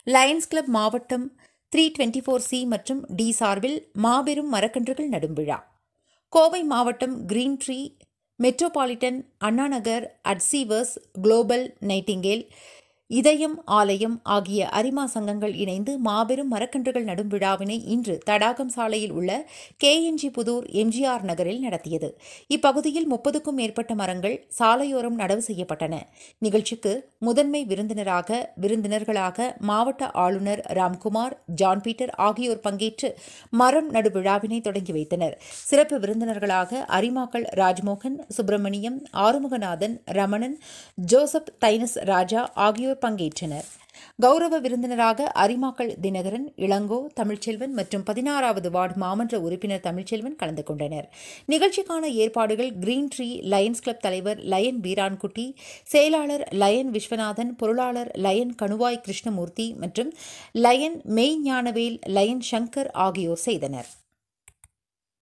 Lions Club மாவட்டம் three twenty four C மற்றும் D சார்பில் மாபெரும் மரக்கன்றுகள் நடும் விழா கோவை மாவட்டம் Green Tree Metropolitan Annanagar achievers Global Nightingale இதயம் ஆலயம் ஆகிய அரிமா சங்கங்கள் இணைந்து மாபெரும் மரக்கன்றுகள் நடும் விழாவினை இன்று தடாகம் சாலையில் உள்ள கேஎன்ஜி புதூர் எம்ஜிஆர் நகரில் நடத்தியது இப்பகுதியில் முப்பதுக்கும் மேற்பட்ட மரங்கள் சாலையோரம் நடவு செய்யப்பட்டன நிகழ்ச்சிக்கு முதன்மை விருந்தினராக விருந்தினர்களாக மாவட்ட ஆளுநர் ராம்குமார் ஜான் பீட்டர் ஆகியோர் பங்கேற்று மரம் நடு விழாவினை தொடங்கி வைத்தனர் சிறப்பு விருந்தினர்களாக அரிமாக்கள் ராஜ்மோகன் சுப்பிரமணியம் ஆறுமுகநாதன் ரமணன் ஜோசப் தைனஸ் ராஜா ஆகியோர் பங்கேற்றனர் கௌரவ விருந்தினராக அரிமாக்கள் தினகரன் இளங்கோ தமிழ்ச்செல்வன் மற்றும் பதினாறாவது வார்டு மாமன்ற உறுப்பினர் தமிழ்ச்செல்வன் கலந்து கொண்டனர் நிகழ்ச்சிக்கான ஏற்பாடுகள் கிரீன் ட்ரீ லயன்ஸ் கிளப் தலைவர் லயன் பீரான்குட்டி செயலாளர் லயன் விஸ்வநாதன் பொருளாளர் லயன் கணுவாய் கிருஷ்ணமூர்த்தி மற்றும் லயன் மெய் ஞானவேல் லயன் சங்கர் ஆகியோர் செய்தனர்